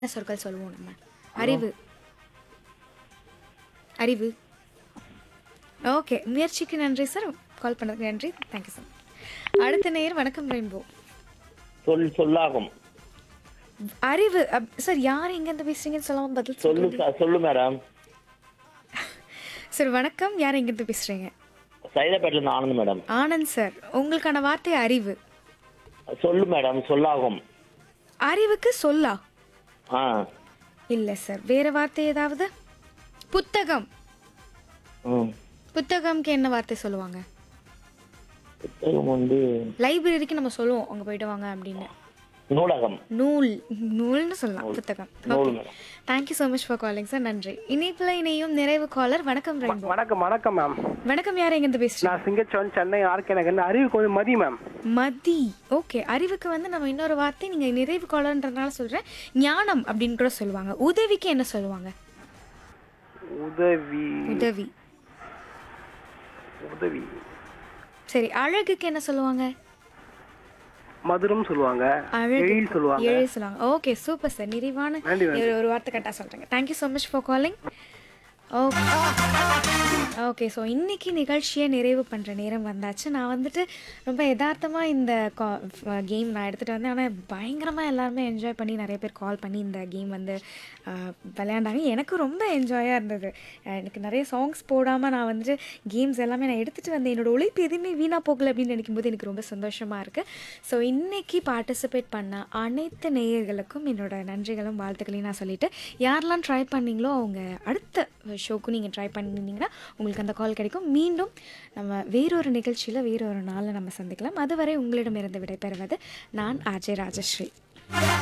என்ன சொற்கள் சொல்லுவோம் நம்ம அறிவு அறிவு ஓகே முயற்சிக்கு நன்றி சார் கால் பண்ணதுக்கு நன்றி தேங்க்யூ சார் அடுத்த நேர் வணக்கம் ரெயின்போ சொல் சொல்லாகும் அறிவு அப்- சார் யார் எங்கேருந்து பேசுறீங்கன்னு சொல்லாம பதில் சொல்லு சொல்லுங்க ச- சொல்லு மேடம் சார் வணக்கம் யார் எங்கேருந்து பேசுறீங்க சைதாப்பேட்டில இருந்து ஆனந்த் மேடம் ஆனந்த் சார் உங்களுக்கான வார்த்தை அறிவு சொல்லு மேடம் சொல்லாகும் அறிவுக்கு சொல்லா ஆ இல்லை சார் வேற வார்த்தை ஏதாவது புத்தகம் ம் புத்தகம்க்கு என்ன வார்த்தை சொல்லுவாங்க புத்தகம் வந்து லைப்ரரிக்கு நம்ம சொல்லுவோம் அங்கே போயிட்டு வாங்க அப்படின்னு நூலகம் நூல் நூல்னு சொல்லலாம் புத்தகம் நூல் madam thank you so much for calling sir நன்றி இணைப்பில் இணையும் நிறைவு காலர் வணக்கம் ரெயின்போ வணக்கம் வணக்கம் மேம் வணக்கம் யார் எங்கேருந்து பேசுறீங்க நான் சிங்கச்சோன் சென்னை ஆர்கே நகர் அறிவுக்கு வந்து மதி மேம் மதி ஓகே அறிவுக்கு வந்து நம்ம இன்னொரு வார்த்தை நீங்க நிறைவு காலன்றதுனால சொல்றேன் ஞானம் அப்படின்னு கூட சொல்லுவாங்க உதவிக்கு என்ன சொல்லுவாங்க உதவி உதவி உதவி சரி அழகுக்கு என்ன சொல்லுவாங்க மதுரம் சொல்லுவாங்க அழகு எழில் சொல்லுவாங்க ஏழு சொல்லுவாங்க ஓகே சூப்பர் சார் நிறைவான நன்றி, நன்றி. ஒரு- ஒரு வார்த்தை கரெக்டாக சொல்கிறேங்க thank you so much for calling okay okay so இன்னைக்கு நிகழ்ச்சியை நிறைவு பண்ணுற நேரம் வந்தாச்சு நான் வந்துட்டு ரொம்ப யதார்த்தமாக இந்த கேம் நான் எடுத்துகிட்டு வந்தேன் ஆனால் பயங்கரமாக எல்லாருமே என்ஜாய் பண்ணி நிறைய பேர் கால் பண்ணி இந்த கேம் வந்து அஹ், விளையாண்டாங்க எனக்கும் ரொம்ப என்ஜாயாக இருந்தது அஹ், எனக்கு நிறைய சாங்ஸ் போடாமல் நான் வந்துட்டு கேம்ஸ் எல்லாமே நான் எடுத்துகிட்டு வந்தேன் என்னோட உழைப்பு எதுவுமே வீணாக போகல அப்படின்னு நினைக்கும்போது எனக்கு ரொம்ப சந்தோஷமாக இருக்குது ஸோ இன்னைக்கு பார்ட்டிசிபேட் பண்ண அனைத்து நேயர்களுக்கும் என்னோட நன்றிகளும் வாழ்த்துக்களையும் நான் சொல்லிட்டு யாரெல்லாம் ட்ரை பண்ணீங்களோ அவங்க அடுத்த ஷோக்கும் நீங்கள் ட்ரை பண்ணியிருந்தீங்கன்னா உங்களுக்கு அந்த கால் கிடைக்கும் மீண்டும் நம்ம வேறொரு நிகழ்ச்சியில் வேறொரு நாளில் நம்ம சந்திக்கலாம் அதுவரை உங்களிடமிருந்து விடைபெறுவது நான் ஆர்ஜே ராஜஸ்ரீ